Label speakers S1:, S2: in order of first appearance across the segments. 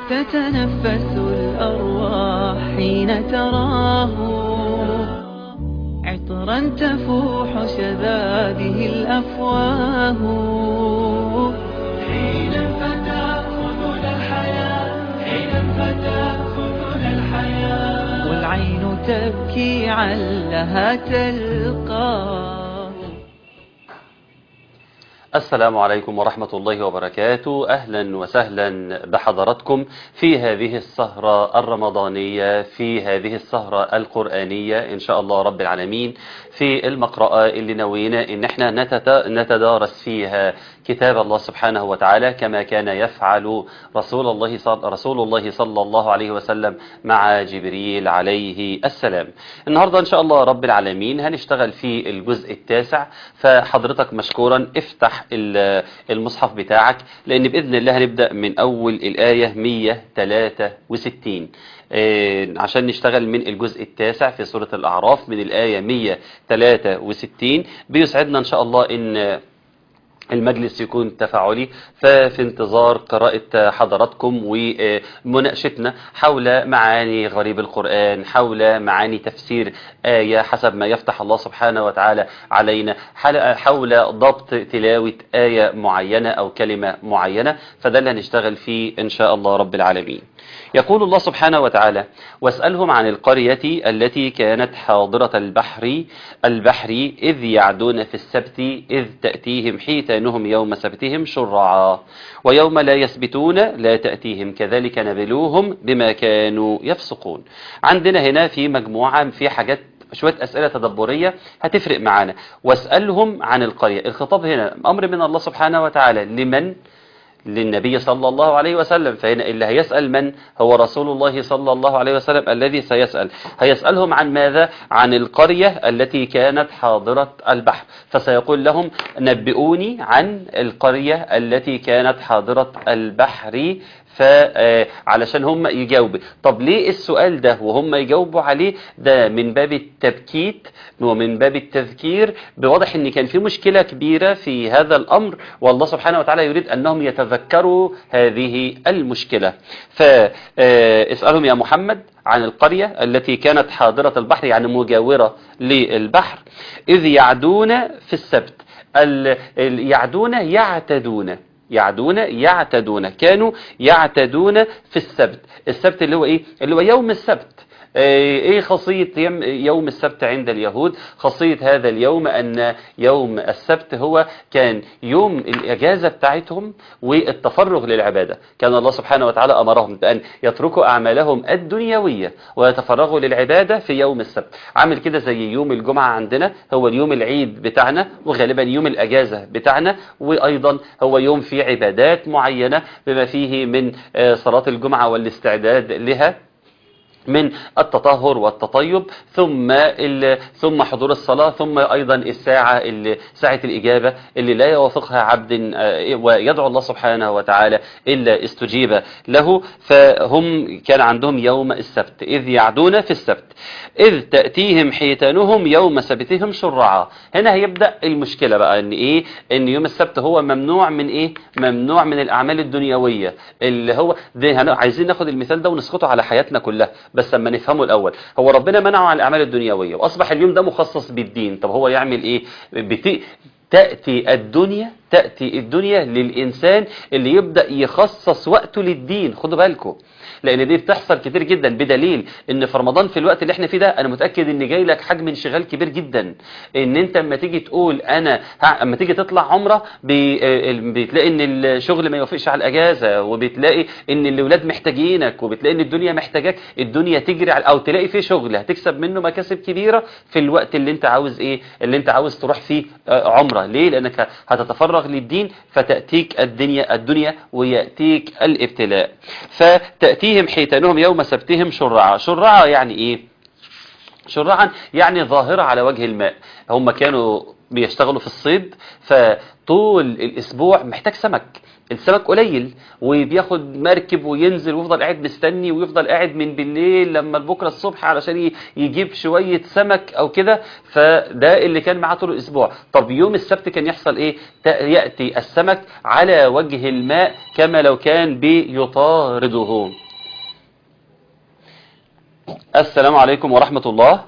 S1: تتنفس الأرواح حين تراه عطرا تفوح شذاذه الأفواه حين فتأخذنا الحياة حين فتأخذنا الحياة والعين تبكي علها تلقاه
S2: السلام عليكم ورحمة الله وبركاته أهلا وسهلا بحضراتكم في هذه السهرة الرمضانية في هذه السهرة القرآنية إن شاء الله رب العالمين في المقرأة اللي نوينا إن احنا نتت- نتدارس فيها كتاب الله سبحانه وتعالى كما كان يفعل رسول الله صل... رسول الله صلى الله عليه وسلم مع جبريل عليه السلام النهاردة إن شاء الله رب العالمين هنشتغل في الجزء التاسع فحضرتك مشكورا افتح ال- المصحف بتاعك لأن بإذن الله هنبدأ من أول الآية 163 آه، عشان نشتغل من الجزء التاسع في سورة الأعراف من الآية 163 بيسعدنا إن شاء الله إن المجلس يكون تفاعلي ففي انتظار قراءة حضراتكم ومناقشتنا حول معاني غريب القرآن حول معاني تفسير آية حسب ما يفتح الله سبحانه وتعالى علينا حل- حول ضبط تلاوة آية معينة أو كلمة معينة فده اللي هنشتغل فيه إن شاء الله رب العالمين يقول الله سبحانه وتعالى واسألهم عن القرية التي كانت حاضرة البحر البحر إذ يعدون في السبت إذ تأتيهم حيتانهم يوم سبتهم شرعا ويوم لا يسبتون لا تأتيهم كذلك نبلوهم بما كانوا يفسقون عندنا هنا في مجموعة في حاجات شوية أسئلة تدبرية هتفرق معانا واسألهم عن القرية الخطاب هنا أمر من الله سبحانه وتعالى لمن للنبي صلى الله عليه وسلم فهنا اللي هيسأل من هو رسول الله صلى الله عليه وسلم الذي سيسأل هيسألهم عن ماذا عن القرية التي كانت حاضرة البحر فسيقول لهم نبئوني عن القرية التي كانت حاضرة البحر فعلشان هم يجاوبوا طب ليه السؤال ده وهم يجاوبوا عليه ده من باب التبكيت ومن باب التذكير بواضح ان كان في مشكلة كبيرة في هذا الامر والله سبحانه وتعالى يريد انهم يتذكروا هذه المشكلة فاسألهم يا محمد عن القرية التي كانت حاضرة البحر يعني مجاورة للبحر إذ يعدون في السبت ال- ال- يعدون يعتدون يعدون يعتدون كانوا يعتدون في السبت السبت اللي هو ايه اللي هو يوم السبت ايه خاصية يم- يوم السبت عند اليهود خاصية هذا اليوم ان يوم السبت هو كان يوم الاجازة بتاعتهم والتفرغ للعبادة كان الله سبحانه وتعالى امرهم بان يتركوا اعمالهم الدنيوية ويتفرغوا للعبادة في يوم السبت عامل كده زي يوم الجمعة عندنا هو اليوم العيد بتاعنا وغالبا يوم الاجازة بتاعنا وايضا هو يوم فيه عبادات معينة بما فيه من آه، صلاة الجمعة والاستعداد لها من التطهر والتطيب ثم ال... ثم حضور الصلاة ثم أيضا الساعة اللي ساعة الإجابة اللي لا يوافقها عبد آه، ويدعو الله سبحانه وتعالى إلا استجيب له فهم كان عندهم يوم السبت إذ يعدون في السبت إذ تأتيهم حيتانهم يوم سبتهم شرعا هنا هيبدأ المشكلة بقى إن إيه إن يوم السبت هو ممنوع من إيه ممنوع من الأعمال الدنيوية اللي هو ده هن- عايزين ناخد المثال ده ونسقطه على حياتنا كلها بس لما نفهمه الأول هو ربنا منعه عن الأعمال الدنيوية وأصبح اليوم ده مخصص بالدين طب هو يعمل إيه بت... تأتي الدنيا تأتي الدنيا للإنسان اللي يبدأ يخصص وقته للدين خدوا بالكم لان دي بتحصل كتير جدا بدليل ان في رمضان في الوقت اللي احنا فيه ده انا متاكد ان جاي لك حجم انشغال كبير جدا ان انت اما تيجي تقول انا ها اما تيجي تطلع عمره بي- ال- بتلاقي ان الشغل ما يوافقش على الاجازه وبتلاقي ان الاولاد محتاجينك وبتلاقي ان الدنيا محتاجاك الدنيا تجري على او تلاقي في شغل هتكسب منه مكاسب كبيره في الوقت اللي انت عاوز ايه اللي انت عاوز تروح فيه آه، عمره ليه لانك هتتفرغ للدين فتاتيك الدنيا الدنيا وياتيك الابتلاء فتاتيهم حيتانهم يوم سبتهم شرعا شرعا يعني ايه شرعا يعني ظاهرة على وجه الماء هم كانوا بيشتغلوا في الصيد فطول الاسبوع محتاج سمك السمك قليل وبياخد مركب وينزل ويفضل قاعد مستني ويفضل قاعد من بالليل لما بكره الصبح علشان ي- يجيب شويه سمك او كده فده اللي كان معاه طول الاسبوع طب يوم السبت كان يحصل ايه تا- ياتي السمك على وجه الماء كما لو كان بيطارده السلام عليكم ورحمه الله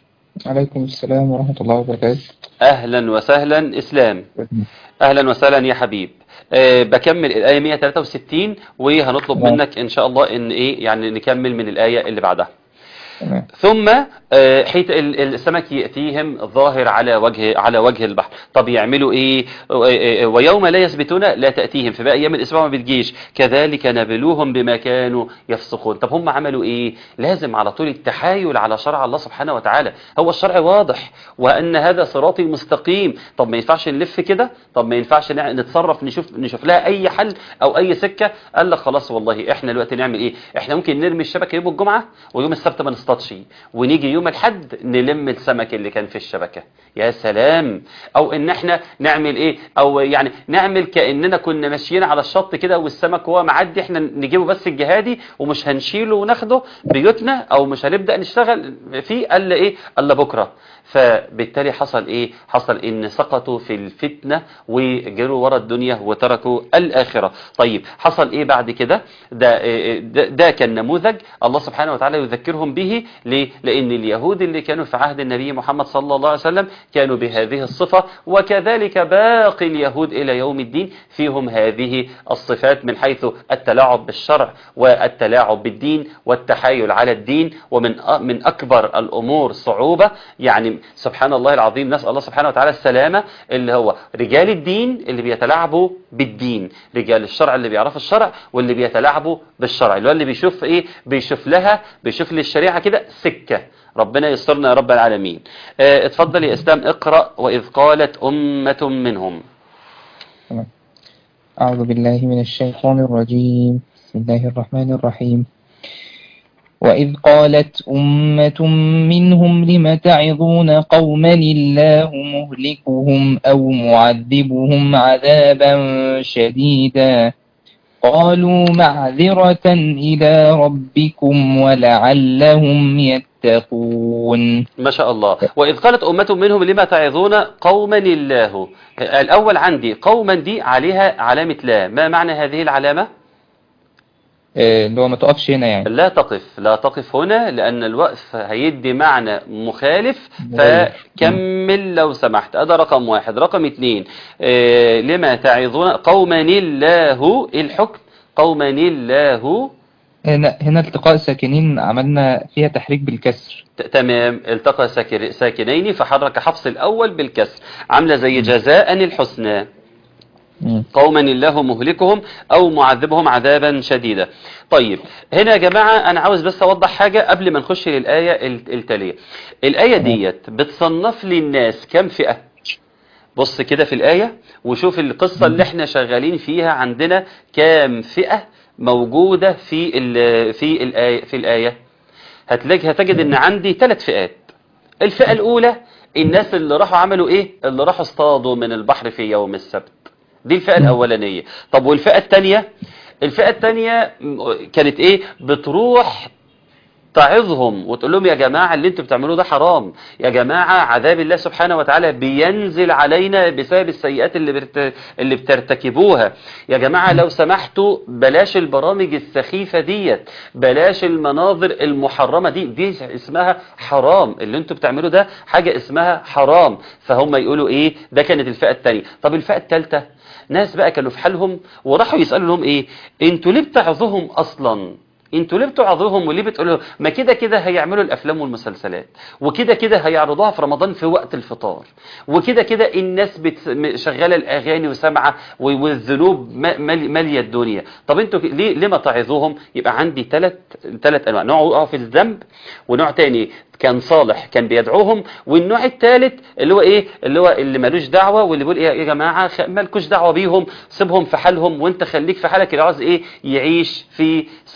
S3: عليكم السلام ورحمة الله وبركاته
S2: اهلا وسهلا اسلام اهلا وسهلا يا حبيب أه بكمل الايه 163 وهنطلب
S3: تمام.
S2: منك ان شاء الله ان ايه يعني نكمل من الايه اللي بعدها
S3: تمام
S2: ثم آه، حيث ال- السمك يأتيهم ظاهر على وجه على وجه البحر طب يعملوا ايه آه، آه، ويوم لا يثبتون لا تأتيهم في باقي ايام الاسبوع ما بتجيش كذلك نبلوهم بما كانوا يفسقون طب هم عملوا ايه لازم على طول التحايل على شرع الله سبحانه وتعالى هو الشرع واضح وان هذا صراطي مستقيم طب ما ينفعش نلف كده طب ما ينفعش نع- نتصرف نشوف نشوف لها اي حل او اي سكه قال لك خلاص والله احنا دلوقتي نعمل ايه احنا ممكن نرمي الشبكه يوم الجمعه ويوم السبت ما نصطادش ونيجي يوم الاحد نلم السمك اللي كان في الشبكه يا سلام او ان احنا نعمل ايه او يعني نعمل كاننا كنا ماشيين على الشط كده والسمك هو معدي احنا نجيبه بس الجهادي ومش هنشيله وناخده بيوتنا او مش هنبدا نشتغل فيه الا ايه الا بكره فبالتالي حصل ايه حصل ان سقطوا في الفتنه وجروا ورا الدنيا وتركوا الاخره طيب حصل ايه بعد كده ده ده, ده كان نموذج الله سبحانه وتعالى يذكرهم به ليه لان اليهود اللي كانوا في عهد النبي محمد صلى الله عليه وسلم كانوا بهذه الصفه وكذلك باقي اليهود الى يوم الدين فيهم هذه الصفات من حيث التلاعب بالشرع والتلاعب بالدين والتحايل على الدين ومن من اكبر الامور صعوبه يعني سبحان الله العظيم نسال الله سبحانه وتعالى السلامه اللي هو رجال الدين اللي بيتلاعبوا بالدين رجال الشرع اللي بيعرفوا الشرع واللي بيتلاعبوا بالشرع اللي هو اللي بيشوف ايه بيشوف لها بيشوف للشريعه كده سكه ربنا يسترنا يا رب العالمين اه اتفضل يا اسلام اقرا واذ قالت امه منهم
S3: تمام أعوذ بالله من الشيطان الرجيم بسم الله الرحمن الرحيم وإذ قالت أمة منهم لم تعظون قوما الله مهلكهم أو معذبهم عذابا شديدا قالوا معذرة إلى ربكم ولعلهم يتقون
S2: ما شاء الله وإذ قالت أمة منهم لما تعظون قوما الله الأول عندي قوما دي عليها علامة لا ما معنى هذه العلامة
S3: آه، اللي هو ما تقفش هنا يعني
S2: لا تقف لا تقف هنا لأن الوقف هيدي معنى مخالف فكمل لو سمحت هذا رقم واحد رقم اتنين آه، لما تعظون قوما الله إيه الحكم قوما الله
S3: هنا هنا التقاء ساكنين عملنا فيها تحريك بالكسر
S2: ت- تمام التقى ساكر- ساكنين فحرك حفص الأول بالكسر عاملة زي جزاء الحسنى
S3: مم.
S2: قوما الله مهلكهم أو معذبهم عذابا شديدا طيب هنا يا جماعة أنا عاوز بس أوضح حاجة قبل ما نخش للآية ال- التالية الآية ديت بتصنف لي الناس كم فئة بص كده في الآية وشوف القصة اللي احنا شغالين فيها عندنا كام فئة موجودة في ال- في الآية في الآية هتلاقي هتجد ان عندي ثلاث فئات الفئة الأولى الناس اللي راحوا عملوا ايه اللي راحوا اصطادوا من البحر في يوم السبت دي الفئة الأولانية طب والفئة الثانية الفئة الثانية م- كانت ايه بتروح تعظهم وتقول لهم يا جماعة اللي انتوا بتعملوه ده حرام يا جماعة عذاب الله سبحانه وتعالى بينزل علينا بسبب السيئات اللي, برت... اللي بترتكبوها يا جماعة لو سمحتوا بلاش البرامج السخيفة ديت بلاش المناظر المحرمة دي دي اسمها حرام اللي انتوا بتعملوه ده حاجة اسمها حرام فهم يقولوا ايه ده كانت الفئة الثانية طب الفئة الثالثة ناس بقى كانوا في حالهم وراحوا يسألوا لهم ايه انتوا ليه بتعظهم اصلا انتوا ليه بتعظوهم وليه بتقولوا ما كده كده هيعملوا الافلام والمسلسلات وكده كده هيعرضوها في رمضان في وقت الفطار وكده كده الناس بت... م- شغاله الاغاني وسامعه و- والذنوب م- مال- ماليه الدنيا طب انتوا ك- ليه ليه ما تعظوهم يبقى عندي ثلاث ثلاث انواع نوع وقعوا في الذنب ونوع تاني كان صالح كان بيدعوهم والنوع الثالث اللي هو ايه اللي هو اللي ملوش دعوه واللي بيقول ايه يا جماعه خ- مالكوش دعوه بيهم سيبهم في حالهم وانت خليك في حالك اللي عاوز ايه يعيش في سلام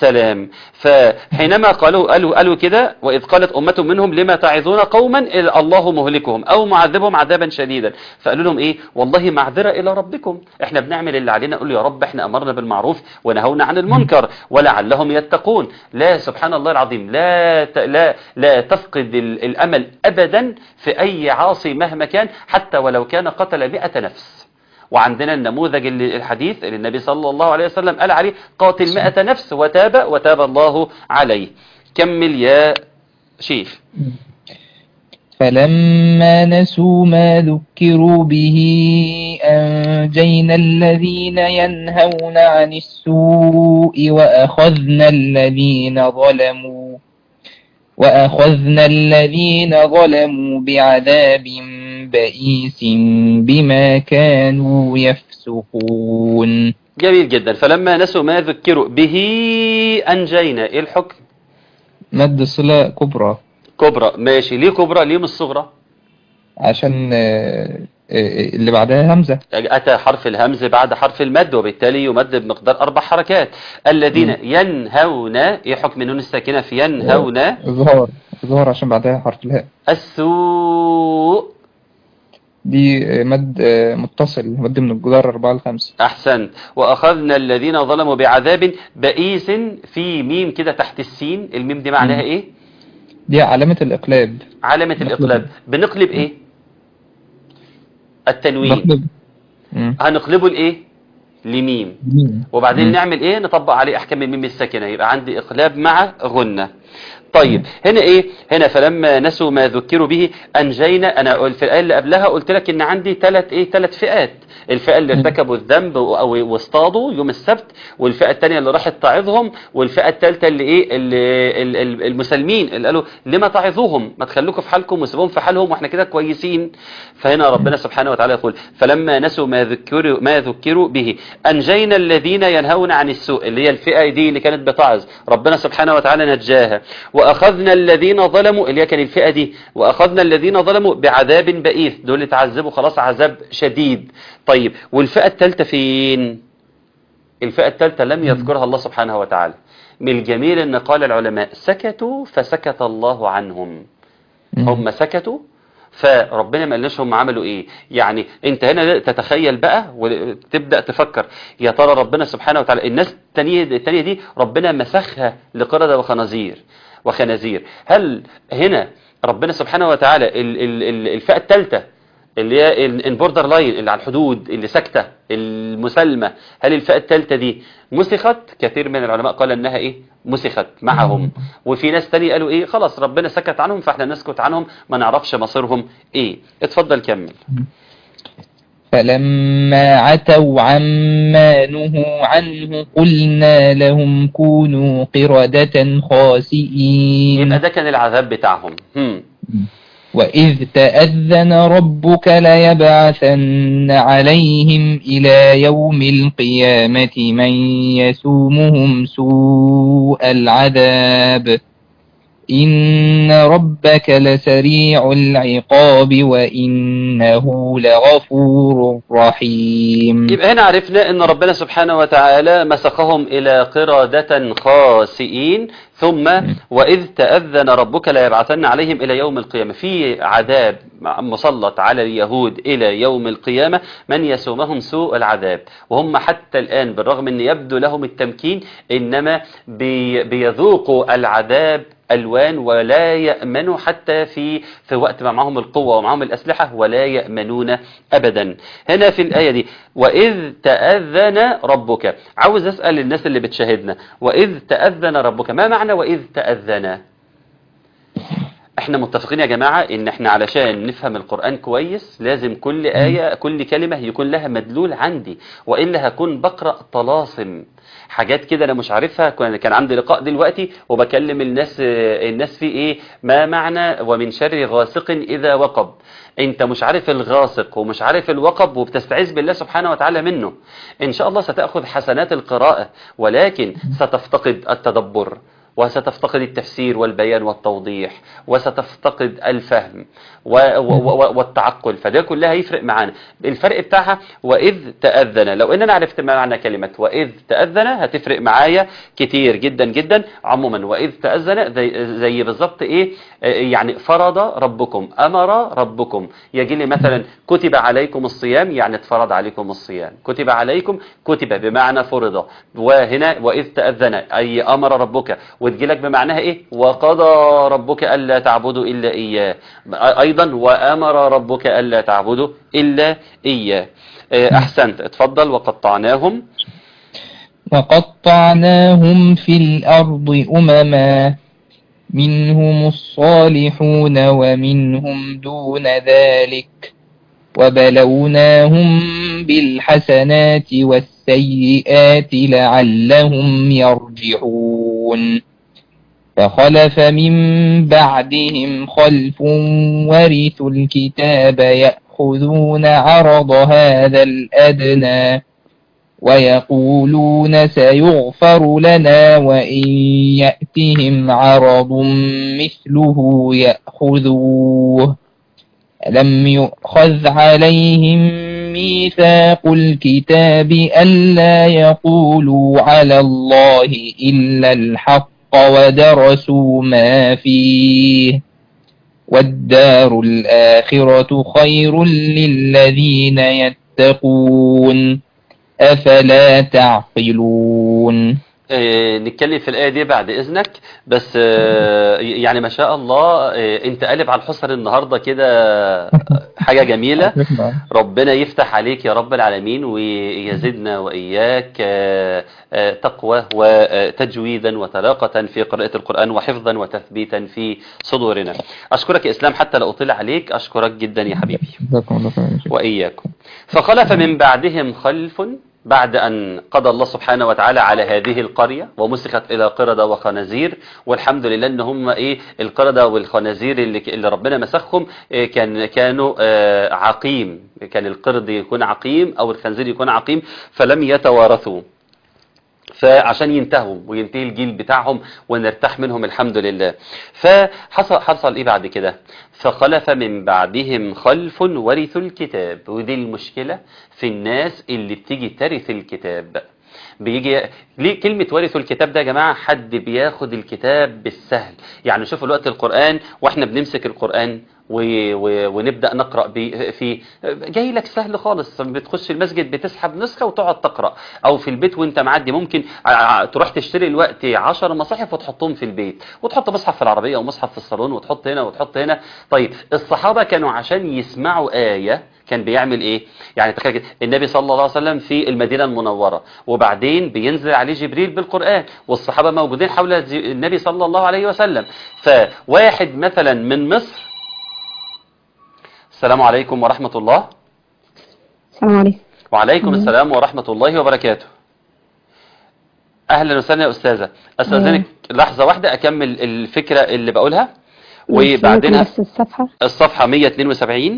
S2: الكلام فحينما قالوا قالوا قالوا كده وإذ قالت أمة منهم لما تعظون قوما إلا الله مهلكهم أو معذبهم عذابا شديدا فقالوا لهم إيه والله معذرة إلى ربكم إحنا بنعمل اللي علينا نقول له يا رب إحنا أمرنا بالمعروف ونهونا عن المنكر ولعلهم يتقون لا سبحان الله العظيم لا ت- لا لا تفقد ال- الأمل أبدا في أي عاصي مهما كان حتى ولو كان قتل مئة نفس وعندنا النموذج اللي الحديث اللي النبي صلى الله عليه وسلم قال عليه قاتل مئة نفس وتاب وتاب الله عليه كمل يا شيخ
S3: فلما نسوا ما ذكروا به أنجينا الذين ينهون عن السوء وأخذنا الذين ظلموا وأخذنا الذين ظلموا بعذاب بئيس بما كانوا يفسقون
S2: جميل جدا فلما نسوا ما ذكروا به أنجينا إيه الحكم
S3: مد صلة كبرى
S2: كبرى ماشي ليه كبرى ليه مش صغرى
S3: عشان آه، آه، اللي بعدها همزة
S2: أتى حرف الهمز بعد حرف المد وبالتالي يمد بمقدار أربع حركات الذين ينهون إيه حكم نون الساكنة في ينهون
S3: إظهار إظهار عشان بعدها حرف الهاء
S2: السوء
S3: دي آه، مد آه، متصل مد من الجدار أربعة لخمسة
S2: أحسنت وأخذنا الذين ظلموا بعذاب بئيس في ميم كده تحت السين الميم دي معناها
S3: مم.
S2: إيه
S3: دي علامة الإقلاب
S2: علامة الإقلاب بنقلب إيه التنوين
S3: بقلب مم.
S2: هنقلبه لإيه لميم
S3: مم.
S2: وبعدين
S3: مم.
S2: نعمل ايه نطبق عليه احكام الميم الساكنه يبقى عندي اقلاب مع غنه طيب هنا ايه هنا فلما نسوا ما ذكروا به انجينا انا قلت في الايه اللي قبلها قلت لك ان عندي ثلاث ايه ثلاث فئات الفئه اللي
S3: مم.
S2: ارتكبوا الذنب و- او واصطادوا يوم السبت والفئه الثانيه اللي راحت تعظهم والفئه الثالثه اللي ايه اللي ال- ال- المسلمين اللي قالوا لما تعظوهم ما تخلوكم في حالكم وسيبوهم في حالهم واحنا كده كويسين فهنا ربنا سبحانه وتعالى يقول فلما نسوا ما ذكروا ما ذكروا به انجينا الذين ينهون عن السوء اللي هي الفئه دي اللي كانت بتعظ ربنا سبحانه وتعالى نجاها واخذنا الذين ظلموا اللي هي كان الفئه دي واخذنا الذين ظلموا بعذاب بئيس دول اتعذبوا خلاص عذاب شديد طيب والفئه الثالثه فين الفئه الثالثه لم يذكرها الله سبحانه وتعالى من الجميل ان قال العلماء سكتوا فسكت الله عنهم
S3: مم.
S2: هم سكتوا فربنا ما قالناش هم عملوا ايه يعني انت هنا تتخيل بقى وتبدا تفكر يا ترى ربنا سبحانه وتعالى الناس التانية التانية دي ربنا مسخها لقردة وخنازير وخنازير هل هنا ربنا سبحانه وتعالى ال- ال- ال- الفئة الثالثة اللي هي البوردر لاين اللي على الحدود اللي ساكته المسالمه هل الفئه الثالثه دي مسخت كثير من العلماء قال انها ايه مسخت معهم وفي ناس تاني قالوا ايه خلاص ربنا سكت عنهم فاحنا نسكت عنهم ما نعرفش مصيرهم ايه اتفضل كمل
S3: فلما عتوا عما نهوا عنه قلنا لهم كونوا قردة خاسئين
S2: يبقى ده كان العذاب بتاعهم هم.
S3: وإذ تأذن ربك ليبعثن عليهم إلى يوم القيامة من يسومهم سوء العذاب إن ربك لسريع العقاب وإنه لغفور رحيم
S2: يبقى هنا عرفنا ان ربنا سبحانه وتعالى مسخهم الى قردة خاسئين ثم واذ تأذن ربك لا يبعثن عليهم الى يوم القيامة في عذاب مسلط على اليهود الى يوم القيامة من يسومهم سوء العذاب وهم حتى الان بالرغم ان يبدو لهم التمكين انما بي بيذوقوا العذاب ألوان ولا يأمنوا حتى في في وقت ما معهم القوة ومعهم الأسلحة ولا يأمنون أبدا هنا في الآية دي وإذ تأذن ربك عاوز أسأل الناس اللي بتشاهدنا وإذ تأذن ربك ما معنى وإذ تأذن احنا متفقين يا جماعة ان احنا علشان نفهم القرآن كويس لازم كل آية كل كلمة يكون لها مدلول عندي وإلا هكون بقرأ طلاسم حاجات كده انا مش عارفها كان كان عندي لقاء دلوقتي وبكلم الناس الناس في ايه ما معنى ومن شر غاسق اذا وقب انت مش عارف الغاسق ومش عارف الوقب وبتستعيذ بالله سبحانه وتعالى منه ان شاء الله ستأخذ حسنات القراءة ولكن ستفتقد التدبر وستفتقد التفسير والبيان والتوضيح وستفتقد الفهم و و والتعقل فده كلها يفرق معانا الفرق بتاعها وإذ تأذن لو إن أنا عرفت معنى كلمة وإذ تأذن هتفرق معايا كتير جدا جدا عموما وإذ تأذن زي, زي بالظبط إيه يعني فرض ربكم أمر ربكم يجي لي مثلا كتب عليكم الصيام يعني اتفرض عليكم الصيام كتب عليكم كتب بمعنى فرض وهنا وإذ تأذن أي أمر ربك وتجي لك بمعناها إيه وقضى ربك ألا تعبدوا إلا إياه أيضا وأمر ربك ألا تعبدوا إلا إياه أحسنت اتفضل وقطعناهم
S3: وقطعناهم في الأرض أمما منهم الصالحون ومنهم دون ذلك وبلوناهم بالحسنات والسيئات لعلهم يرجعون فخلف من بعدهم خلف ورثوا الكتاب يأخذون عرض هذا الأدنى ويقولون سيغفر لنا وإن يأتهم عرض مثله يأخذوه لم يؤخذ عليهم ميثاق الكتاب ألا يقولوا على الله إلا الحق ودرسوا ما فيه والدار الآخرة خير للذين يتقون أفلا تعقلون
S2: آه، نتكلم في الآية دي بعد إذنك بس آه، يعني ما شاء الله آه، أنت قالب على الحصر النهاردة كده حاجة جميلة ربنا يفتح عليك يا رب العالمين ويزدنا وإياك تقوى وتجويدا وطلاقة في قراءة القرآن وحفظا وتثبيتا في صدورنا أشكرك إسلام حتى لا أطيل عليك أشكرك جدا يا حبيبي وإياكم فخلف من بعدهم خلف بعد أن قضى الله سبحانه وتعالى على هذه القرية ومسخت إلى قردة وخنازير والحمد لله أن هم إيه القردة والخنازير اللي, اللي ربنا مسخهم إيه كان كانوا آه عقيم كان القرد يكون عقيم أو الخنزير يكون عقيم فلم يتوارثوا فعشان ينتهوا وينتهي الجيل بتاعهم ونرتاح منهم الحمد لله فحصل حصل ايه بعد كده فخلف من بعدهم خلف ورثوا الكتاب ودي المشكلة في الناس اللي بتيجي ترث الكتاب بيجي ليه كلمة ورثوا الكتاب ده يا جماعة حد بياخد الكتاب بالسهل يعني شوفوا الوقت القرآن واحنا بنمسك القرآن و... و... ونبدأ نقرأ بي... في جاي لك سهل خالص بتخش المسجد بتسحب نسخة وتقعد تقرأ او في البيت وانت معدي ممكن ع... تروح تشتري الوقت 10 مصاحف وتحطهم في البيت وتحط مصحف في العربية ومصحف في الصالون وتحط هنا وتحط هنا طيب الصحابة كانوا عشان يسمعوا آية كان بيعمل ايه يعني تخيل كده النبي صلى الله عليه وسلم في المدينة المنورة وبعدين بينزل عليه جبريل بالقرآن والصحابة موجودين حول النبي صلى الله عليه وسلم فواحد مثلا من مصر السلام عليكم ورحمة الله
S4: السلام عليكم
S2: وعليكم السلام ورحمة الله وبركاته أهلا وسهلا يا أستاذة أستاذنك لحظة واحدة أكمل الفكرة اللي بقولها وبعدين
S4: بس الصفحة
S2: الصفحة 172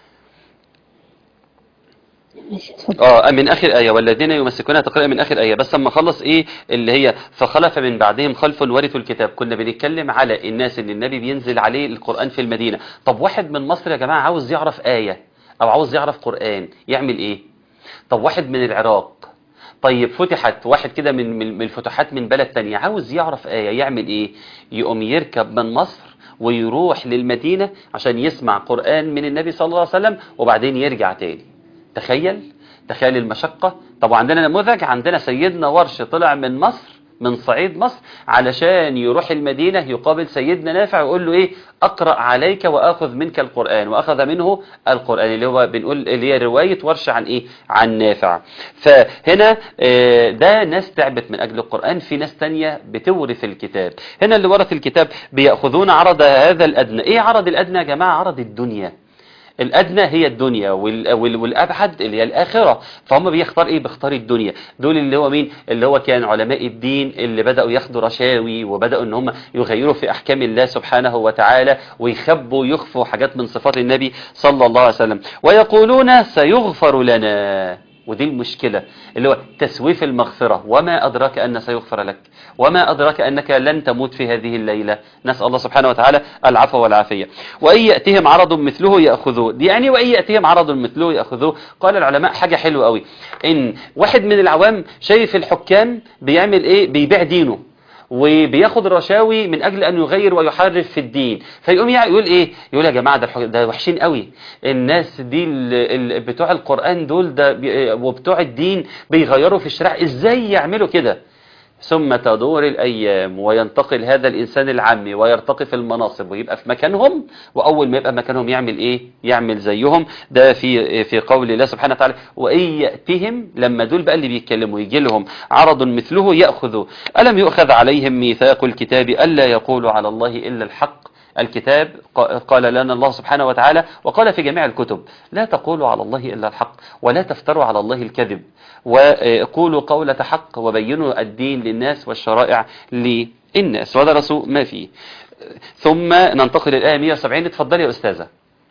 S4: ماشي اتفضل
S2: اه من اخر ايه والذين يمسكونها تقريبا من اخر ايه بس اما اخلص ايه اللي هي فخلف من بعدهم خلف ورثوا الكتاب كنا بنتكلم على الناس اللي النبي بينزل عليه القران في المدينه طب واحد من مصر يا جماعه عاوز يعرف ايه او عاوز يعرف قران يعمل ايه طب واحد من العراق طيب فتحت واحد كده من من الفتوحات من بلد تانية عاوز يعرف آية يعمل ايه يقوم يركب من مصر ويروح للمدينة عشان يسمع قرآن من النبي صلى الله عليه وسلم وبعدين يرجع تاني تخيل تخيل المشقة طب عندنا نموذج عندنا سيدنا ورش طلع من مصر من صعيد مصر علشان يروح المدينة يقابل سيدنا نافع ويقول له ايه اقرأ عليك واخذ منك القرآن واخذ منه القرآن اللي هو بنقول اللي هي رواية ورش عن ايه عن نافع فهنا آه، ده ناس تعبت من اجل القرآن في ناس تانية بتورث الكتاب هنا اللي ورث الكتاب بيأخذون عرض هذا الادنى ايه عرض الادنى يا جماعة عرض الدنيا الأدنى هي الدنيا وال- وال- والأبعد اللي هي الآخرة فهم بيختار إيه بيختار الدنيا دول اللي هو مين اللي هو كان علماء الدين اللي بدأوا ياخدوا رشاوي وبدأوا إن هم يغيروا في أحكام الله سبحانه وتعالى ويخبوا يخفوا حاجات من صفات النبي صلى الله عليه وسلم ويقولون سيغفر لنا ودي المشكلة اللي هو تسويف المغفرة وما أدراك أن سيغفر لك وما أدراك أنك لن تموت في هذه الليلة نسأل الله سبحانه وتعالى العفو والعافية وإن يأتيهم عرض مثله يأخذوه دي يعني وإن يأتيهم عرض مثله يأخذوه قال العلماء حاجة حلوة قوي إن واحد من العوام شايف الحكام بيعمل إيه بيبيع دينه وبياخد رشاوي من اجل ان يغير ويحرف في الدين فيقوم يقول ايه يقول يا جماعه ده, الح- ده وحشين قوي الناس دي ال- ال- بتوع القران دول ده بي- وبتوع الدين بيغيروا في الشريعه ازاي يعملوا كده ثم تدور الأيام وينتقل هذا الإنسان العامي ويرتقي في المناصب ويبقى في مكانهم وأول ما يبقى مكانهم يعمل إيه؟ يعمل زيهم ده في في قول الله سبحانه وتعالى وإن يأتهم لما دول بقى اللي بيتكلموا يجي لهم عرض مثله يأخذوا ألم يؤخذ عليهم ميثاق الكتاب ألا يقولوا على الله إلا الحق الكتاب ق- قال لنا الله سبحانه وتعالى وقال في جميع الكتب لا تقولوا على الله إلا الحق ولا تفتروا على الله الكذب وقولوا قولة حق وبينوا الدين للناس والشرائع للناس ودرسوا ما فيه ثم ننتقل للآية 170 اتفضلي يا أستاذة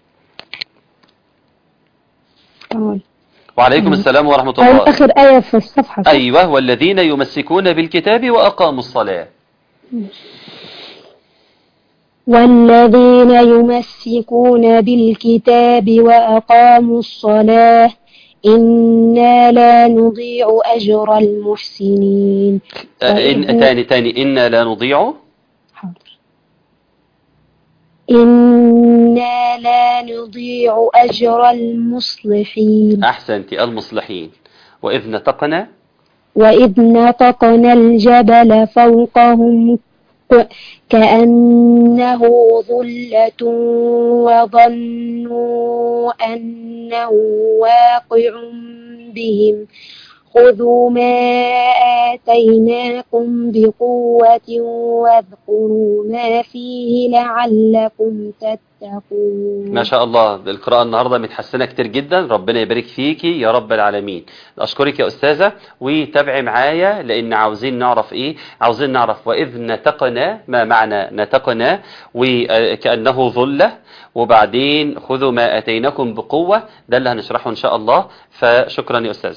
S4: تمام
S2: وعليكم السلام ورحمة
S4: أو
S2: الله
S4: آخر آية في الصفحة صح؟
S2: أيوة والذين يمسكون بالكتاب وأقاموا الصلاة
S4: والذين يمسكون بالكتاب وأقاموا الصلاة إنا لا نضيع أجر المحسنين
S2: آه، إن تاني تاني إنا لا نضيع
S4: حاضر إنا لا نضيع أجر المصلحين
S2: أحسنت المصلحين وإذ نتقنا
S4: وإذ نطقنا الجبل فوقهم ك- كأنه ظلة وظنوا أنه واقع بهم خذوا ما آتيناكم بقوة واذكروا ما فيه لعلكم تتقون
S2: ما شاء الله القراءة النهاردة متحسنة كتير جدا ربنا يبارك فيكي يا رب العالمين أشكرك يا أستاذة وتابعي معايا لأن عاوزين نعرف إيه عاوزين نعرف وإذ نتقنا ما معنى نتقنا وكأنه ظلة وبعدين خذوا ما أتيناكم بقوة ده اللي هنشرحه إن شاء الله فشكرا يا أستاذة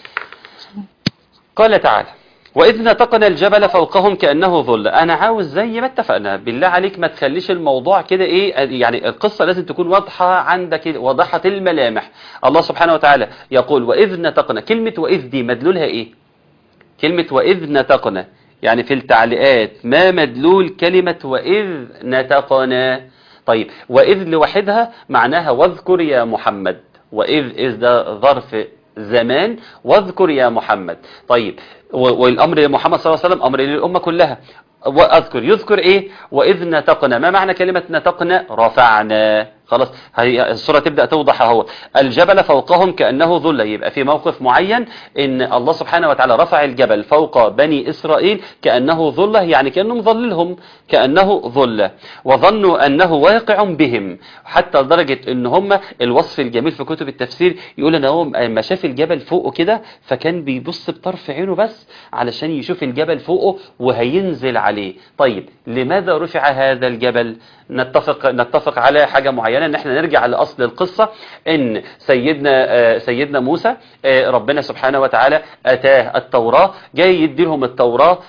S2: قال تعالى وإذ نتقنا الجبل فوقهم كأنه ظل أنا عاوز زي ما اتفقنا بالله عليك ما تخليش الموضوع كده إيه يعني القصة لازم تكون واضحة عندك واضحة الملامح الله سبحانه وتعالى يقول وإذ نتقنا كلمة وإذ دي مدلولها إيه كلمة وإذ نتقنا يعني في التعليقات ما مدلول كلمة وإذ نتقنا طيب وإذ لوحدها معناها واذكر يا محمد وإذ إذ ده ظرف زمان واذكر يا محمد طيب و- والأمر لمحمد صلى الله عليه وسلم أمر للأمة كلها وأذكر يذكر إيه وإذ نتقنا ما معنى كلمة نتقنا رفعنا خلاص هي الصورة تبدأ توضح اهو الجبل فوقهم كأنه ظل يبقى في موقف معين ان الله سبحانه وتعالى رفع الجبل فوق بني إسرائيل كأنه ظلة يعني كأنه مظللهم كأنه ظلة وظنوا أنه واقع بهم حتى لدرجة ان هم الوصف الجميل في كتب التفسير يقول ان هو ما شاف الجبل فوقه كده فكان بيبص بطرف عينه بس علشان يشوف الجبل فوقه وهينزل عليه طيب لماذا رفع هذا الجبل نتفق نتفق على حاجة معينة ان احنا نرجع لأصل القصة ان سيدنا آه، سيدنا موسى آه، ربنا سبحانه وتعالى اتاه التوراة جاي يدي لهم التوراة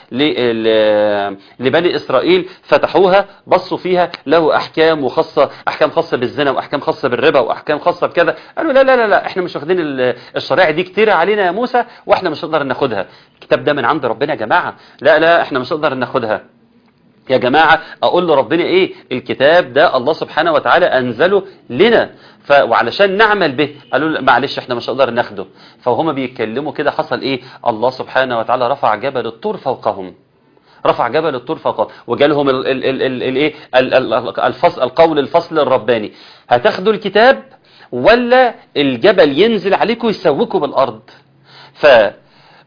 S2: ل- لبني اسرائيل فتحوها بصوا فيها له احكام وخاصة احكام خاصة بالزنا واحكام خاصة بالربا واحكام خاصة بكذا قالوا لا لا لا لا احنا مش واخدين ال- الشرائع دي كتير علينا يا موسى واحنا مش هنقدر ناخدها الكتاب ده من عند ربنا يا جماعة لا لا احنا مش هنقدر ناخدها يا جماعة أقول لربنا إيه الكتاب ده الله سبحانه وتعالى أنزله لنا ف... وعلشان نعمل به قالوا لا، معلش احنا مش هنقدر ناخده فهم بيتكلموا كده حصل إيه الله سبحانه وتعالى رفع جبل الطور فوقهم رفع جبل الطور فوقهم وجالهم ال... ال... ال... ال... ال... إيه؟ ال... ال... الفصل القول الفصل الرباني هتاخدوا الكتاب ولا الجبل ينزل عليكم يسوكوا بالأرض ف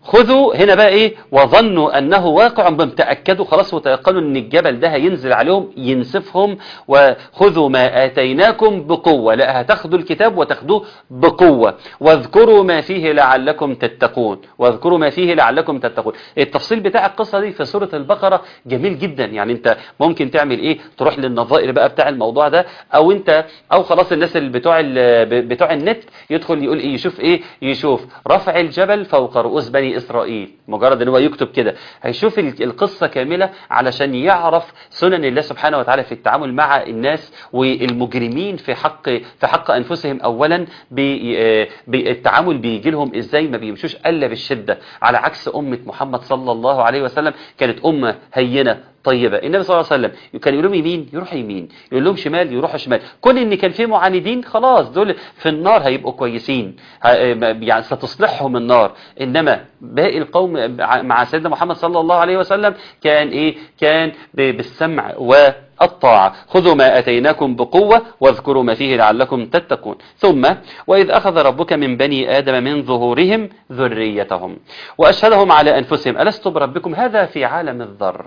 S2: خذوا هنا بقى ايه وظنوا انه واقع بهم تاكدوا خلاص وتيقنوا ان الجبل ده هينزل عليهم ينسفهم وخذوا ما اتيناكم بقوه لا هتاخدوا الكتاب وتاخدوه بقوه واذكروا ما فيه لعلكم تتقون واذكروا ما فيه لعلكم تتقون التفصيل بتاع القصه دي في سوره البقره جميل جدا يعني انت ممكن تعمل ايه تروح للنظائر بقى بتاع الموضوع ده او انت او خلاص الناس اللي بتوع ال- بتوع النت يدخل يقول ايه يشوف ايه يشوف رفع الجبل فوق رؤوس بني اسرائيل مجرد ان هو يكتب كده هيشوف ال- القصه كامله علشان يعرف سنن الله سبحانه وتعالى في التعامل مع الناس والمجرمين في حق في حق انفسهم اولا ب- آه، بالتعامل بيجي لهم ازاي ما بيمشوش الا بالشده على عكس امه محمد صلى الله عليه وسلم كانت امه هينه طيبة النبي صلى الله عليه وسلم كان يقول لهم يمين يروح يمين يقول لهم شمال يروحوا شمال كون ان كان في معاندين خلاص دول في النار هيبقوا كويسين ه- يعني ستصلحهم النار انما باقي القوم مع سيدنا محمد صلى الله عليه وسلم كان ايه كان ب- بالسمع والطاعة خذوا ما اتيناكم بقوة واذكروا ما فيه لعلكم تتقون ثم واذ اخذ ربك من بني ادم من ظهورهم ذريتهم واشهدهم على انفسهم الست بربكم هذا في عالم الذر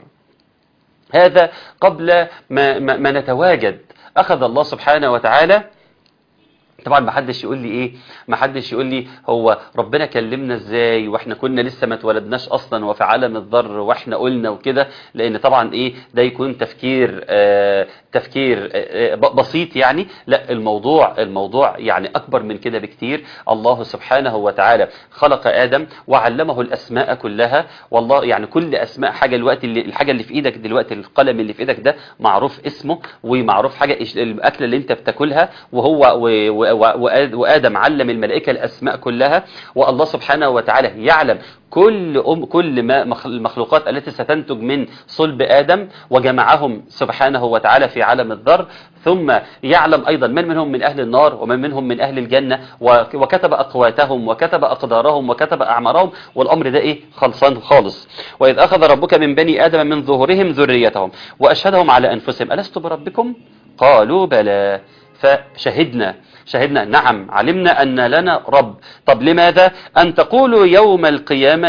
S2: هذا قبل ما, ما, ما نتواجد أخذ الله سبحانه وتعالى طبعا ما حدش يقول لي ايه ما حدش يقول لي هو ربنا كلمنا ازاي واحنا كنا لسه ما اتولدناش اصلا وفي عالم الذر واحنا قلنا وكده لان طبعا ايه ده يكون تفكير آه تفكير آه ب- بسيط يعني لا الموضوع الموضوع يعني اكبر من كده بكتير الله سبحانه وتعالى خلق ادم وعلمه الاسماء كلها والله يعني كل اسماء حاجه الوقت اللي الحاجه اللي في ايدك دلوقتي القلم اللي في ايدك ده معروف اسمه ومعروف حاجه إيش- الاكله اللي انت بتاكلها وهو و- و- و- وآد- وادم علم الملائكه الاسماء كلها والله سبحانه وتعالى يعلم كل أم كل ما مخ- المخلوقات التي ستنتج من صلب ادم وجمعهم سبحانه وتعالى في عالم الذر ثم يعلم ايضا من منهم من اهل النار ومن منهم من اهل الجنه وك- وكتب اقواتهم وكتب اقدارهم وكتب اعمارهم والامر ده ايه خلصان خالص واذ اخذ ربك من بني ادم من ظهورهم ذريتهم واشهدهم على انفسهم الست بربكم قالوا بلى فشهدنا شهدنا نعم علمنا أن لنا رب طب لماذا أن تقولوا يوم القيامة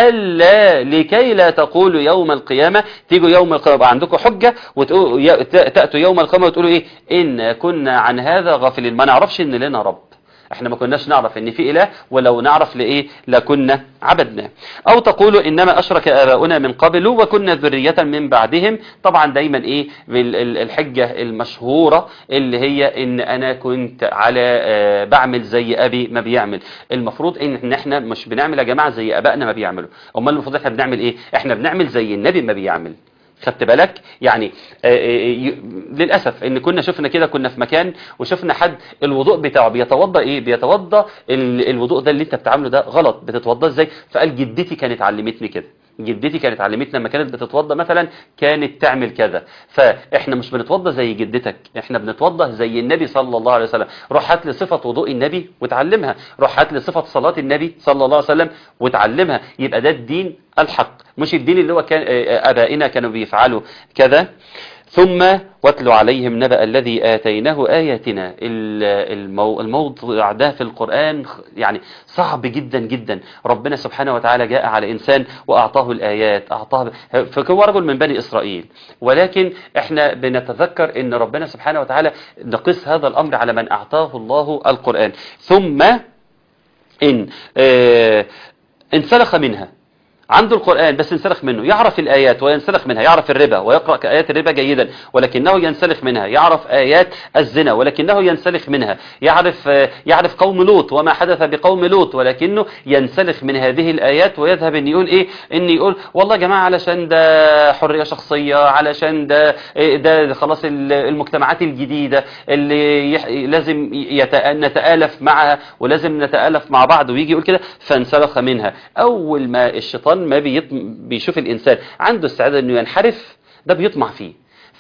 S2: لألا لكي لا تقولوا يوم القيامة تيجوا يوم القيامة يبقى عندكم حجة وتقولوا ي- تأتوا يوم القيامة وتقولوا إيه إن كنا عن هذا غافلين ما نعرفش إن لنا رب احنا ما كناش نعرف ان في اله ولو نعرف لايه لكنا عبدناه او تقولوا انما اشرك اباؤنا من قبل وكنا ذرية من بعدهم طبعا دايما ايه بال- ال- الحجة المشهورة اللي هي ان انا كنت على آه، بعمل زي ابي ما بيعمل المفروض ان إن احنا مش بنعمل يا جماعة زي ابائنا ما بيعملوا امال المفروض احنا بنعمل ايه احنا بنعمل زي النبي ما بيعمل خدت بالك يعني آه، آه، ي- للاسف ان كنا شفنا كده كنا في مكان وشفنا حد الوضوء بتاعه بيتوضا ايه بيتوضا ال- الوضوء ده اللي انت بتعمله ده غلط بتتوضا ازاي فقال جدتي كانت علمتني كده جدتي كانت علمتنا لما كانت بتتوضا مثلا كانت تعمل كذا فاحنا مش بنتوضا زي جدتك احنا بنتوضا زي النبي صلى الله عليه وسلم روح هات لي صفه وضوء النبي وتعلمها روح هات لي صفه صلاه النبي صلى الله عليه وسلم وتعلمها يبقى ده الدين الحق مش الدين اللي هو كان آه، ابائنا كانوا بيفعلوا كذا ثم واتلو عليهم نبأ الذي آتيناه آياتنا ال- المو- الموضع ده في القرآن خ- يعني صعب جدا جدا ربنا سبحانه وتعالى جاء على إنسان وأعطاه الآيات أعطاه فهو رجل من بني إسرائيل ولكن احنا بنتذكر ان ربنا سبحانه وتعالى نقص هذا الأمر على من أعطاه الله القرآن ثم إن آه انسلخ منها عنده القرآن بس انسلخ منه يعرف الآيات وينسلخ منها يعرف الربا ويقرأ آيات الربا جيدا ولكنه ينسلخ منها يعرف آيات الزنا ولكنه ينسلخ منها يعرف آه، يعرف قوم لوط وما حدث بقوم لوط ولكنه ينسلخ من هذه الآيات ويذهب ان يقول ايه ان يقول والله يا جماعة علشان ده حرية شخصية علشان ده آه، ده خلاص ال- المجتمعات الجديدة اللي يح... لازم يت... نتآلف معها ولازم نتآلف مع بعض ويجي يقول كده فانسلخ منها اول ما الشيطان ما بيطم... بيشوف الانسان عنده استعداد انه ينحرف ده بيطمع فيه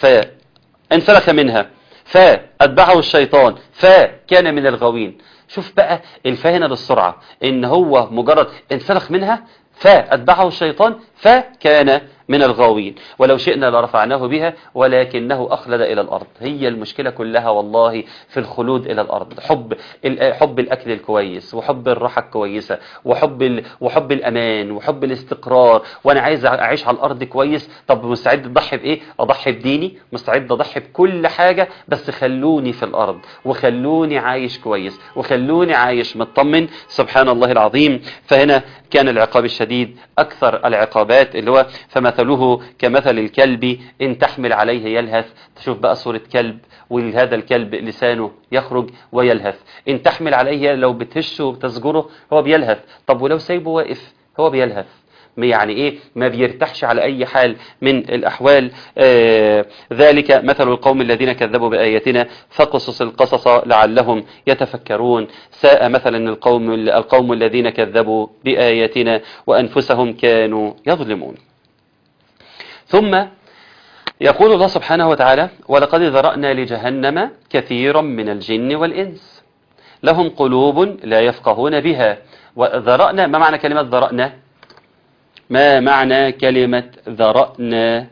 S2: فانسلخ منها فاتبعه الشيطان فكان من الغاوين شوف بقى الفاهنة بالسرعة ان هو مجرد انسلخ منها فأتبعه الشيطان فكان من الغاوين ولو شئنا لرفعناه بها ولكنه أخلد إلى الأرض هي المشكلة كلها والله في الخلود إلى الأرض حب حب الأكل الكويس وحب الراحة الكويسة وحب ال... وحب الأمان وحب الاستقرار وأنا عايز أعيش على الأرض كويس طب مستعد أضحي بإيه أضحي بديني مستعد أضحي بكل حاجة بس خلوني في الأرض وخلوني عايش كويس وخلوني عايش مطمن سبحان الله العظيم فهنا كان العقاب الشديد أكثر العقابات اللي هو فمثله كمثل الكلب إن تحمل عليه يلهث تشوف بقى صورة كلب وهذا الكلب لسانه يخرج ويلهث إن تحمل عليه لو بتهشه وبتزجره هو بيلهث طب ولو سايبه واقف هو بيلهث يعني ايه ما بيرتاحش على اي حال من الاحوال آه ذلك مثل القوم الذين كذبوا باياتنا فقصص القصص لعلهم يتفكرون ساء مثلا القوم القوم الذين كذبوا باياتنا وانفسهم كانوا يظلمون ثم يقول الله سبحانه وتعالى ولقد ذرأنا لجهنم كثيرا من الجن والإنس لهم قلوب لا يفقهون بها وذرأنا ما معنى كلمة ذرأنا ما معنى كلمة ذرأنا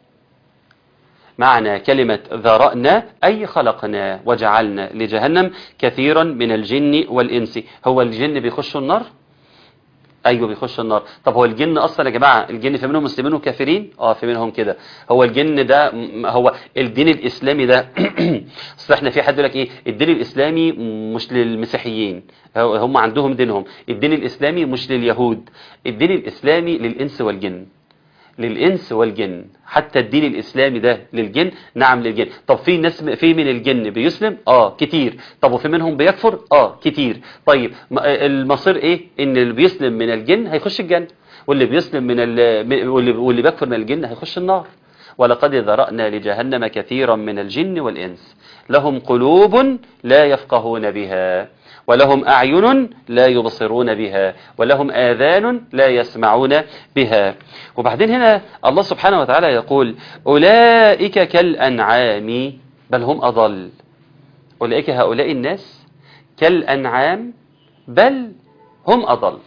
S2: معنى كلمة ذرأنا أي خلقنا وجعلنا لجهنم كثيرا من الجن والإنس هو الجن بيخشوا النار ايوه بيخش النار طب هو الجن اصلا يا جماعه الجن في منهم مسلمين وكافرين اه في منهم كده هو الجن ده هو الدين الاسلامي ده اصل احنا في حد يقول لك ايه الدين الاسلامي مش للمسيحيين هم عندهم دينهم الدين الاسلامي مش لليهود الدين الاسلامي للانس والجن للإنس والجن حتى الدين الإسلامي ده للجن نعم للجن طب في ناس في من الجن بيسلم آه كتير طب وفي منهم بيكفر آه كتير طيب المصير إيه إن اللي بيسلم من الجن هيخش الجنة واللي بيسلم من ال... واللي, واللي بيكفر من الجن هيخش النار ولقد ذرأنا لجهنم كثيرا من الجن والإنس لهم قلوب لا يفقهون بها ولهم أعين لا يبصرون بها ولهم آذان لا يسمعون بها وبعدين هنا الله سبحانه وتعالى يقول أولئك كالأنعام بل هم أضل أولئك هؤلاء الناس كالأنعام بل هم أضل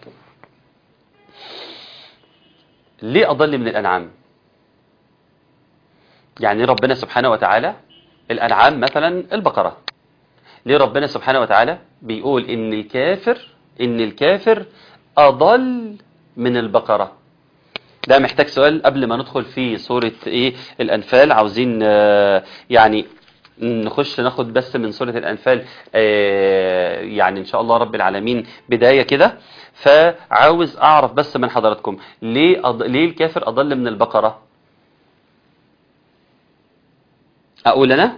S2: ليه أضل من الأنعام يعني ربنا سبحانه وتعالى الأنعام مثلا البقرة ليه ربنا سبحانه وتعالى بيقول ان الكافر ان الكافر اضل من البقرة ده محتاج سؤال قبل ما ندخل في سورة ايه الانفال عاوزين آه يعني نخش ناخد بس من سورة الانفال آه يعني ان شاء الله رب العالمين بداية كده فعاوز اعرف بس من حضراتكم ليه أض... ليه الكافر اضل من البقرة اقول انا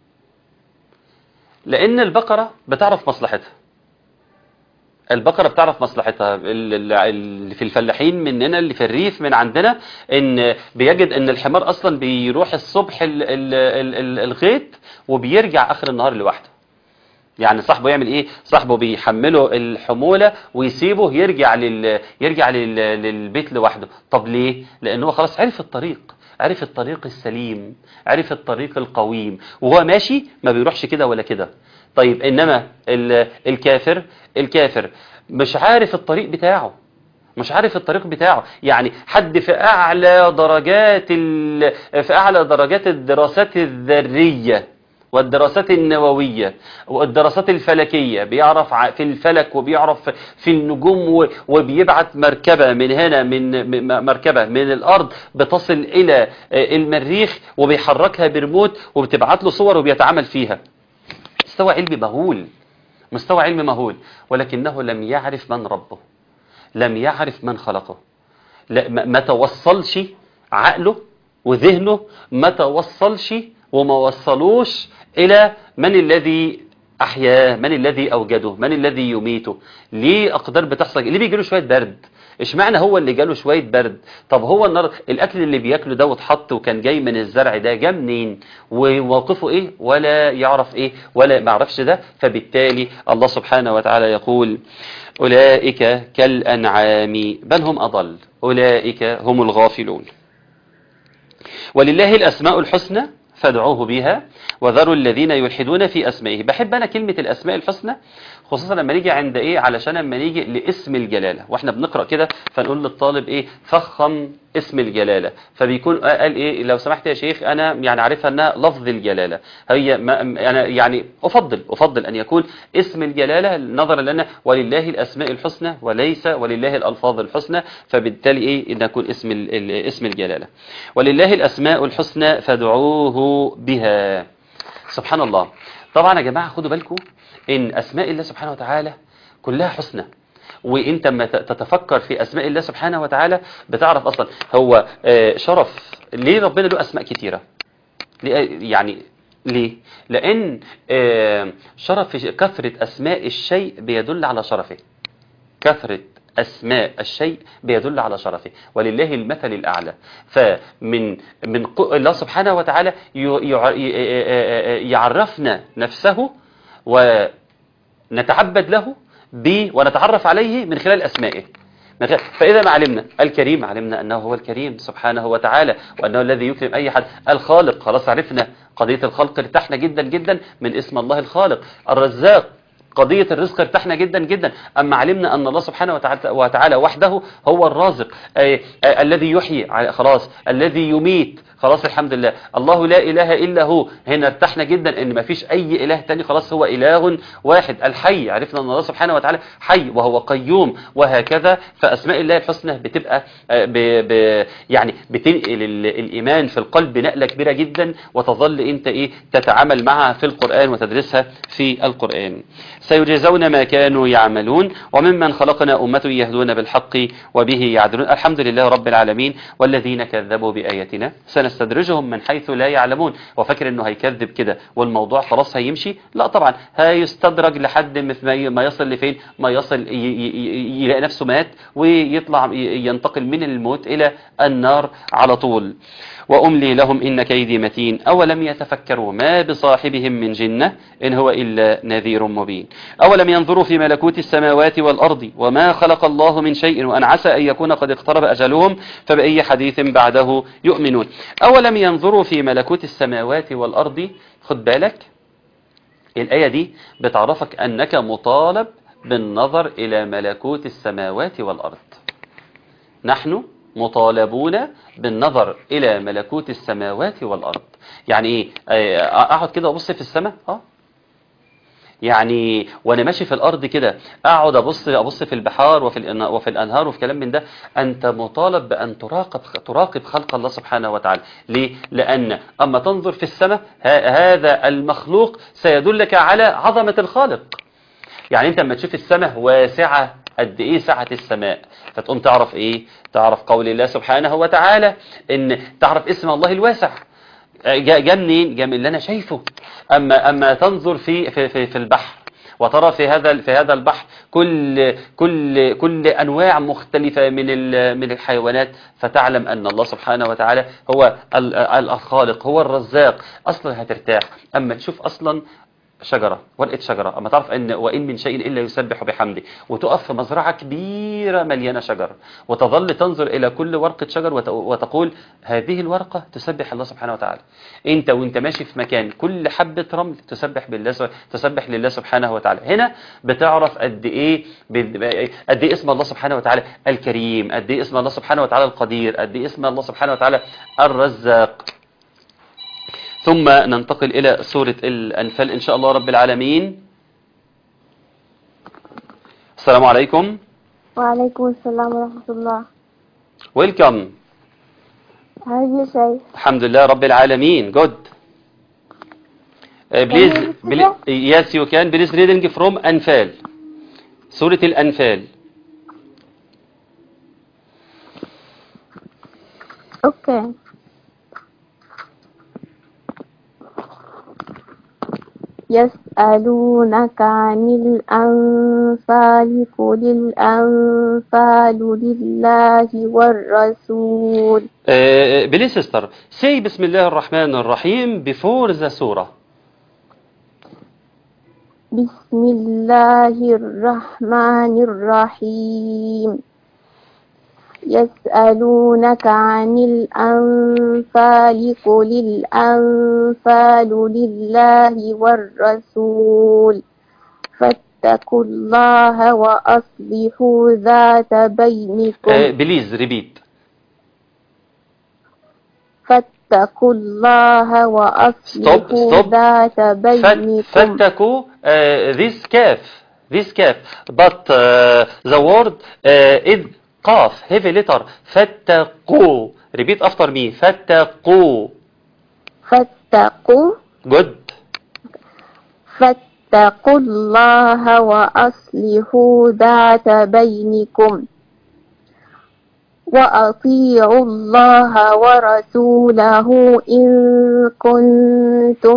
S2: لان البقرة بتعرف مصلحتها البقرة بتعرف مصلحتها اللي في الفلاحين مننا اللي في الريف من عندنا ان بيجد ان الحمار اصلا بيروح الصبح ال ال ال الغيط وبيرجع اخر النهار لوحده يعني صاحبه يعمل ايه صاحبه بيحمله الحمولة ويسيبه يرجع لل يرجع لل للبيت لوحده طب ليه لانه خلاص عرف الطريق عرف الطريق السليم عرف الطريق القويم وهو ماشي ما بيروحش كده ولا كده طيب انما الكافر الكافر مش عارف الطريق بتاعه مش عارف الطريق بتاعه يعني حد في اعلى درجات في اعلى درجات الدراسات الذريه والدراسات النووية والدراسات الفلكية بيعرف في الفلك وبيعرف في النجوم وبيبعت مركبة من هنا من مركبة من الأرض بتصل إلى المريخ وبيحركها بريموت وبتبعت له صور وبيتعامل فيها مستوى علمي مهول مستوى علمي مهول ولكنه لم يعرف من ربه لم يعرف من خلقه لا ما توصلش عقله وذهنه ما توصلش وما وصلوش إلى من الذي أحياه من الذي أوجده من الذي يميته ليه أقدار بتحصل ليه بيجيله شوية برد اشمعنى هو اللي جاله شوية برد طب هو النار الأكل اللي بياكله ده واتحط وكان جاي من الزرع ده جا منين وموقفه إيه ولا يعرف إيه ولا ما يعرفش ده فبالتالي الله سبحانه وتعالى يقول أولئك كالأنعام بل هم أضل أولئك هم الغافلون ولله الأسماء الحسنى فادعوه بها وذروا الذين يلحدون في أسمائه بحب أنا كلمة الأسماء الحسنى خصوصا لما نيجي عند ايه علشان لما نيجي لاسم الجلاله واحنا بنقرا كده فنقول للطالب ايه فخم اسم الجلاله فبيكون قال ايه لو سمحت يا شيخ انا يعني عارفها انها لفظ الجلاله هي ما انا يعني افضل افضل ان يكون اسم الجلاله نظرا لنا ولله الاسماء الحسنى وليس ولله الالفاظ الحسنى فبالتالي ايه ان يكون اسم ال- ال- اسم الجلاله ولله الاسماء الحسنى فادعوه بها سبحان الله طبعا يا جماعه خدوا بالكم ان اسماء الله سبحانه وتعالى كلها حسنى وانت لما ت- تتفكر في اسماء الله سبحانه وتعالى بتعرف اصلا هو آه، شرف ليه ربنا له اسماء كتيره ليه- يعني ليه لان آه، شرف كثره اسماء الشيء بيدل على شرفه كثرة أسماء الشيء بيدل على شرفه ولله المثل الأعلى فمن من ق- الله سبحانه وتعالى ي- يع- ي- يعرفنا نفسه ونتعبد له ب ونتعرف عليه من خلال أسمائه من خلال- فإذا ما علمنا الكريم علمنا أنه هو الكريم سبحانه وتعالى وأنه الذي يكرم أي حد الخالق خلاص عرفنا قضية الخلق ارتحنا جدا جدا من اسم الله الخالق الرزاق قضية الرزق ارتحنا جدا جدا أما علمنا أن الله سبحانه وتعالى, وتعالى وحده هو الرازق آه آه الذي يحيي ع- خلاص الذي يميت خلاص الحمد لله الله لا إله إلا هو هنا ارتحنا جدا أن ما فيش أي إله تاني خلاص هو إله واحد الحي عرفنا أن الله سبحانه وتعالى حي وهو قيوم وهكذا فأسماء الله الحسنى بتبقى آه، ب ب يعني بتنقل ال- الإيمان في القلب نقلة كبيرة جدا وتظل أنت إيه تتعامل معها في القرآن وتدرسها في القرآن سيجزون ما كانوا يعملون وممن خلقنا أمة يهدون بالحق وبه يعدلون الحمد لله رب العالمين والذين كذبوا بآياتنا سنستدرجهم من حيث لا يعلمون وفكر انه هيكذب كده والموضوع خلاص هيمشي لا طبعا هيستدرج لحد مثل ما ي- ما يصل لفين ما يصل ي- ي- ي- يلاقي نفسه مات ويطلع ي- ينتقل من الموت إلى النار على طول وأملي لهم إن كيدي متين أولم يتفكروا ما بصاحبهم من جنة إن هو إلا نذير مبين أولم ينظروا في ملكوت السماوات والأرض وما خلق الله من شيء وأن عسى أن يكون قد اقترب أجلهم فبأي حديث بعده يؤمنون أولم ينظروا في ملكوت السماوات والأرض خد بالك الآية دي بتعرفك أنك مطالب بالنظر إلى ملكوت السماوات والأرض نحن مطالبون بالنظر إلى ملكوت السماوات والأرض يعني إيه آه، أقعد كده أبص في السماء آه يعني وانا ماشي في الارض كده اقعد ابص ابص في البحار وفي الأن- وفي الانهار وفي كلام من ده انت مطالب بان تراقب تراقب خلق الله سبحانه وتعالى ليه لان اما تنظر في السماء ه- هذا المخلوق سيدلك على عظمه الخالق يعني انت لما تشوف السماء واسعة قد ايه سعة السماء فتقوم تعرف ايه تعرف قول الله سبحانه وتعالى ان تعرف اسم الله الواسع جاء جا منين جاء من اللي انا شايفه اما اما تنظر في في في, في البحر وترى في هذا في هذا البحر كل كل كل انواع مختلفه من ال- من الحيوانات فتعلم ان الله سبحانه وتعالى هو ال- ال- الخالق هو الرزاق اصلا هترتاح اما تشوف اصلا شجرة ورقة شجرة أما تعرف أن وإن من شيء إلا يسبح بحمده وتقف في مزرعة كبيرة مليانة شجر وتظل تنظر إلى كل ورقة شجر وت- وتقول هذه الورقة تسبح الله سبحانه وتعالى أنت وأنت ماشي في مكان كل حبة رمل تسبح بالله س- تسبح لله سبحانه وتعالى هنا بتعرف قد إيه ب- قد إيه اسم الله سبحانه وتعالى الكريم قد إيه اسم الله سبحانه وتعالى القدير قد إيه اسم الله سبحانه وتعالى الرزاق ثم ننتقل إلى سورة الأنفال إن شاء الله رب العالمين السلام عليكم
S5: وعليكم السلام ورحمة الله
S2: ويلكم
S5: How do you say?
S2: الحمد لله رب العالمين good Uh, please, please yes you can please reading from أنفال سورة الأنفال
S5: Okay. يسألونك عن الأنفال قل الأنفال لله والرسول
S2: Uh, please sister say بسم الله الرحمن الرحيم before the surah
S5: بسم الله الرحمن الرحيم يسألونك عن الأنفال قل الأنفال لله والرسول فاتقوا الله وأصلحوا ذات بينكم
S2: بليز ريبيت
S5: فاتقوا الله
S2: Stop,
S5: وأصلحوا
S2: stop.
S5: ذات بينكم
S2: فاتقوا uh, this calf this calf but uh, the word uh, is قاف heavy letter فاتقوا repeat after me فاتقوا
S5: فاتقوا
S2: good
S5: فاتقوا الله وأصلحوا ذات بينكم وأطيعوا الله ورسوله إن كنتم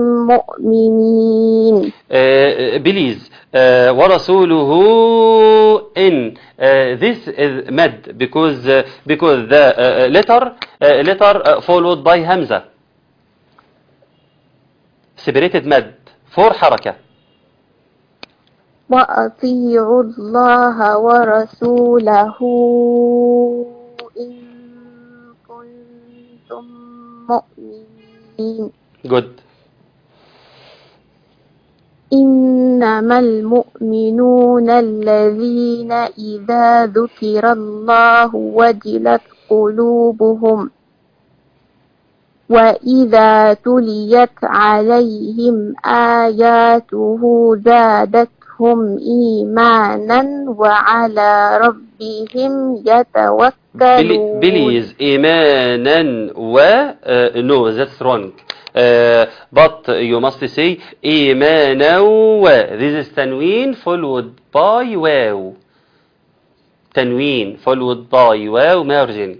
S5: مؤمنين
S2: uh, please uh, ورسوله in uh, this is mad because uh, because the uh, letter uh, letter uh, followed by hamza separated mad for حركة
S5: وأطيعوا الله ورسوله إن كنتم مؤمنين
S2: good
S5: إنما المؤمنون الذين إذا ذكر الله وجلت قلوبهم وإذا تليت عليهم آياته زادتهم إيمانا وعلى ربهم يتوكلون
S2: بليز إيمانا و uh, no that's wrong uh, but you must say إيمانا و this is تنوين followed by واو تنوين followed by واو merging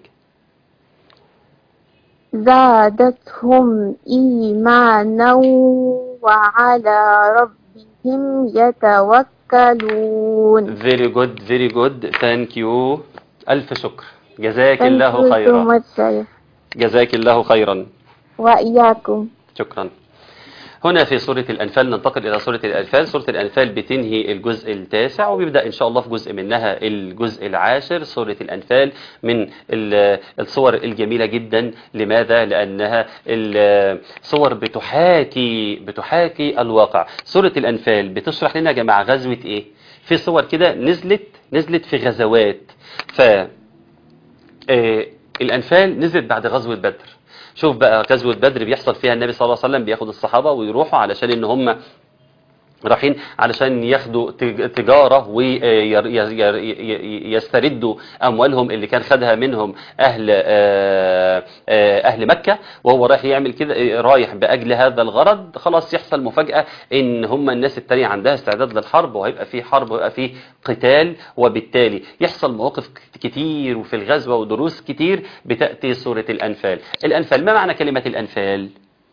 S5: زادتهم إيمانا وعلى ربهم يتوكلون
S2: very good very good thank you ألف شكر جزاك
S5: Thank
S2: الله
S5: you so
S2: خيرا
S5: much, sir.
S2: جزاك الله خيرا
S5: وإياكم
S2: شكرا هنا في سورة الأنفال ننتقل إلى سورة الأنفال سورة الأنفال بتنهي الجزء التاسع وبيبدأ إن شاء الله في جزء منها الجزء العاشر سورة الأنفال من ال- الصور الجميلة جدا لماذا؟ لأنها الصور بتحاكي بتحاكي الواقع سورة الأنفال بتشرح لنا يا جماعة غزوة إيه؟ في صور كده نزلت نزلت في غزوات ف آه، الأنفال نزلت بعد غزوة بدر شوف بقى غزوة بدر بيحصل فيها النبي صلى الله عليه وسلم بياخد الصحابة ويروحوا علشان ان هم رايحين علشان ياخدوا تج- تجارة ويستردوا أموالهم اللي كان خدها منهم أهل آه، آه، أهل مكة وهو رايح يعمل كده آه، رايح بأجل هذا الغرض خلاص يحصل مفاجأة إن هم الناس التانية عندها استعداد للحرب وهيبقى في حرب وهيبقى في قتال وبالتالي يحصل مواقف كتير وفي الغزوة ودروس كتير بتأتي سورة الأنفال الأنفال ما معنى كلمة الأنفال؟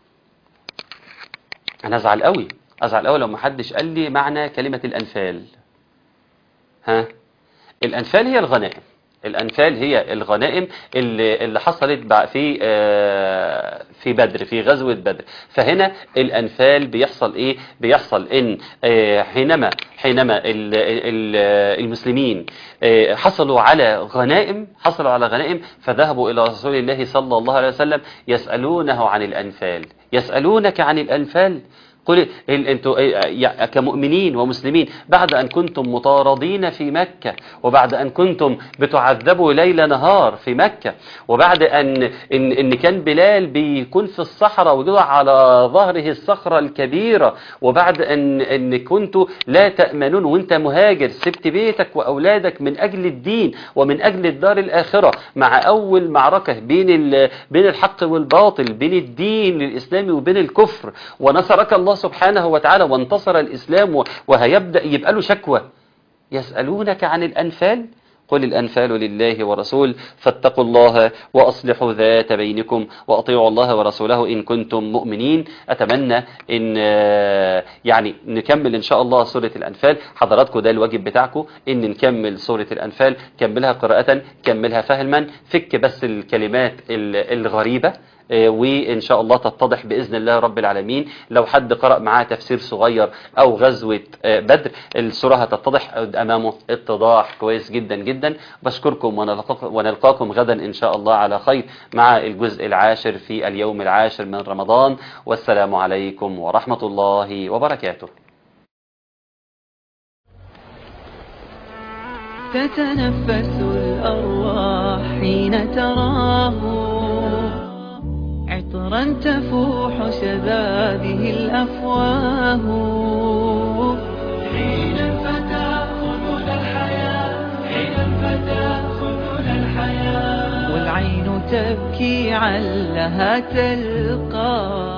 S2: أنا أزعل قوي أزعل قوي لو محدش قال لي معنى كلمة الأنفال ها الأنفال هي الغنائم الأنفال هي الغنائم اللي, اللي حصلت بع- في آه، في بدر في غزوة بدر فهنا الأنفال بيحصل إيه بيحصل إن آه، حينما حينما ال- ال- المسلمين آه، حصلوا على غنائم حصلوا على غنائم فذهبوا إلى رسول الله صلى الله عليه وسلم يسألونه عن الأنفال يسألونك عن الأنفال قل ال- انتوا إيه- يع- كمؤمنين ومسلمين بعد ان كنتم مطاردين في مكة وبعد ان كنتم بتعذبوا ليل نهار في مكة وبعد ان ان, إن كان بلال بيكون في الصحراء ويضع على ظهره الصخرة الكبيرة وبعد ان ان كنتوا لا تأمنون وانت مهاجر سبت بيتك واولادك من اجل الدين ومن اجل الدار الاخرة مع اول معركة بين ال- بين الحق والباطل بين الدين الاسلامي وبين الكفر ونصرك الله سبحانه وتعالى وانتصر الاسلام و- وهيبدأ يبقى له شكوى يسألونك عن الأنفال قل الأنفال لله ورسول فاتقوا الله وأصلحوا ذات بينكم وأطيعوا الله ورسوله إن كنتم مؤمنين أتمنى إن آه، يعني نكمل إن شاء الله سورة الأنفال حضراتكم ده الواجب بتاعكم إن نكمل سورة الأنفال كملها قراءة كملها فهما فك بس الكلمات ال- الغريبة آه، وإن شاء الله تتضح بإذن الله رب العالمين لو حد قرأ معاه تفسير صغير أو غزوة آه، بدر الصورة هتتضح أمامه اتضاح كويس جدا جدا بشكركم ونلقاك- ونلقاكم غدا إن شاء الله على خير مع الجزء العاشر في اليوم العاشر من رمضان والسلام عليكم ورحمة الله وبركاته
S1: تتنفس الأرواح حين تراه عطرا تفوح شبابه الأفواه حين فتأخذنا الحياة حين فتأخذنا الحياة والعين تبكي علها تلقاه